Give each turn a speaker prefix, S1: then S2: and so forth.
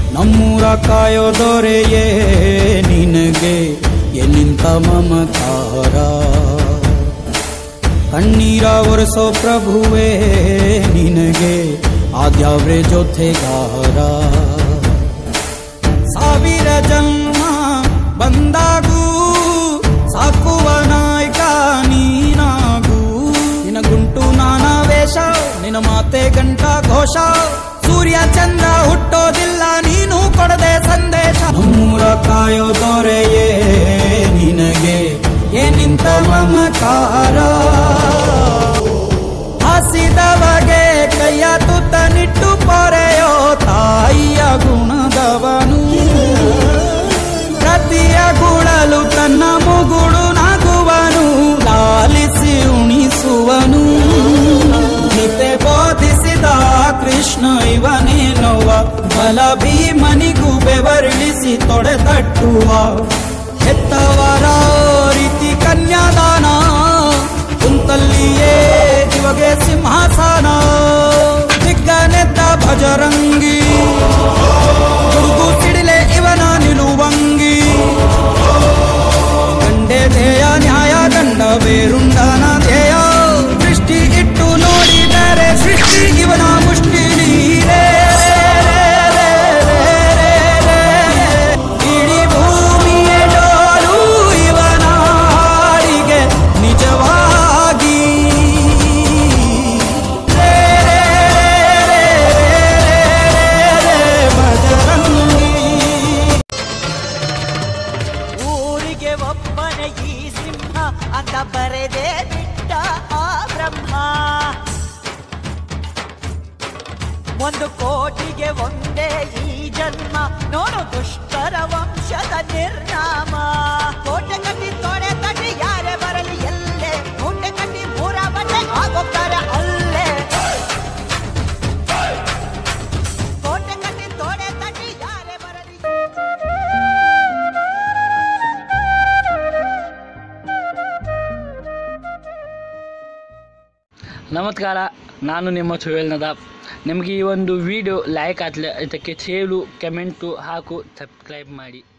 S1: ನಮ್ಮೂರ ಕಾಯೋ ದೊರೆಯೇ ನಿನಗೆ ಎಲ್ಲಿಂತ ಮಮಕಾರ ಕಣ್ಣೀರ ಒರೆಸೋ ಪ್ರಭುವೇ ನಿನಗೆ ಆದ್ಯಾವ್ರೆ ಜೊತೆಗಾರ ಸಾವಿರ ಜನ್ಮ ಬಂದಾಗೂ ಸಾಕುವ ನಾಯಕ ನೀನಾಗೂ ನಿನ ಗುಂಟು ನಾನಾ ವೇಷ ನಿನ ಮಾತೆ ಗಂಟ ಘೋಷ ಸೂರ್ಯ ಚಂದ್ರ ಹುಟ್ಟೋದಿಲ್ಲ ನೀನು ಕೊಡದೆ ಸಂದೇಶ ನಮ್ಮೂರ ಕಾಯೋ ದೊರೆಯೇ ನಿನಗೆ ಏನಿಂತ ಮಮಕಾರ ಹಸಿದವಗೆ ಕೈಯ ತುತ್ತ ನಿಟ್ಟು ಪೊರೆಯೋ ತಾಯಿಯ ಗುಣದವನು ಪ್ರತಿಯ ಗುಳಲು ತನ್ನ ಮುಗುಳು ನಗುವನು ಲಾಲಿಸಿ ಉಣಿಸುವನು ನಿತೆ ಬೋಧಿಸಿದ ಕೃಷ್ಣ ಇವನೇನೋವ ಬಲ ಭೀಮನಿಗೂ ಬೆವರಿಳಿಸಿ ತೊಡೆ ತಟ್ಟುವ ಹೆತ್ತವರ ರೀತಿ ಕನ್ಯಾದಾನ ಕುಂತಲ್ಲಿಯೇ ಇವಗೆ ಸಿಂಹಾಸನ ದಿಗ್ಗನೆದ್ದ ಭಜರಂಗಿ ಗುರುಗು ಸಿಡಿಲೆ ಇವನ ನಿಲುವಂಗಿ ಗಂಡೆ ಧ್ಯೇಯ ನ್ಯಾಯ ಗಂಡ ಬೇರುಂಡನ ಧ್ಯೇಯ ದೃಷ್ಟಿ ಇಟ್ಟು ನೋಡಿದರೆ ಸೃಷ್ಟಿ ಇವನ ಮುಷ್ಟಿ ನೀರೇ ಇಡೀ ಭೂಮಿಯ ಡೋಲು ಇವನ ಹಾಡಿಗೆ ನಿಜವಾಗಿ ರೇ, ರೇ, ರೇ, ರೇ, ರೇ, ಭಜರಂಗಿ
S2: ಊರಿಗೆ ಒಬ್ಬನೇ ಈ ಸಿಂಹ ಅಂತ ಬರೆದೇ ಬಿಟ್ಟ ಆ ಬ್ರಹ್ಮ ಒಂದು ಕೋಟಿಗೆ ಒಂದೇ ಈ ಜನ್ಮ ನೋಡು ದುಷ್ಟರ ವಂಶದ ನಿರ್ನಾಮ ಕೋಟೆ ಕಟ್ಟಿ ತೊಡೆ ತಟ್ಟಿ ಯಾರೇ ಬರಲಿ ಎಲ್ಲೇ ಮೂಟೆ ಕಟ್ಟಿ ಮೂರ ಬಟ್ಟೆ ಆಗೋಗ್ತಾರೆ ಅಲ್ಲೇ ಕೋಟೆ ಕಟ್ಟಿ ತೊಡೆ ತಟ್ಟಿ ಯಾರೇ ಬರಲಿ
S3: ನಮಸ್ಕಾರ ನಾನು ನಿಮ್ಮ ಸುವೇಲ್ ನದಾಬ್ ನಿಮಗೆ ಈ ಒಂದು ವಿಡಿಯೋ ಲೈಕ್ ಆತಲೆ ಇದಕ್ಕೆ ಸೇರು ಕಮೆಂಟು ಹಾಕು ಸಬ್ಸ್ಕ್ರೈಬ್ ಮಾಡಿ